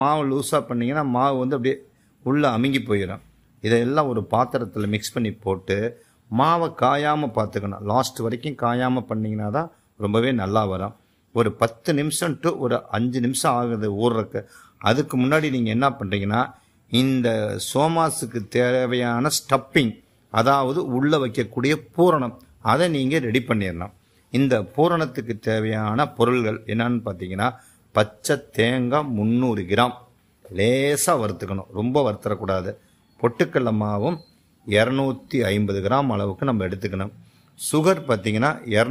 மாவு லூஸாக பண்ணிங்கன்னா மாவு வந்து அப்படியே உள்ளே அமுங்கி போயிடும் இதையெல்லாம் ஒரு பாத்திரத்தில் மிக்ஸ் பண்ணி போட்டு மாவை காயாமல் பார்த்துக்கணும் லாஸ்ட் வரைக்கும் காயாமல் பண்ணிங்கன்னா தான் ரொம்பவே நல்லா வரும் ஒரு பத்து நிமிஷம் டு ஒரு அஞ்சு நிமிஷம் ஆகுது ஊறுறக்கு அதுக்கு முன்னாடி நீங்கள் என்ன பண்ணுறீங்கன்னா இந்த சோமாஸுக்கு தேவையான ஸ்டப்பிங் அதாவது உள்ளே வைக்கக்கூடிய பூரணம் அதை நீங்கள் ரெடி பண்ணிடணும் இந்த பூரணத்துக்கு தேவையான பொருள்கள் என்னன்னு பார்த்தீங்கன்னா பச்சை தேங்காய் முந்நூறு கிராம் லேசாக வறுத்துக்கணும் ரொம்ப வறுத்துறக்கூடாது பொட்டுக்கடலை மாவும் இரநூத்தி ஐம்பது கிராம் அளவுக்கு நம்ம எடுத்துக்கணும் சுகர் பார்த்தீங்கன்னா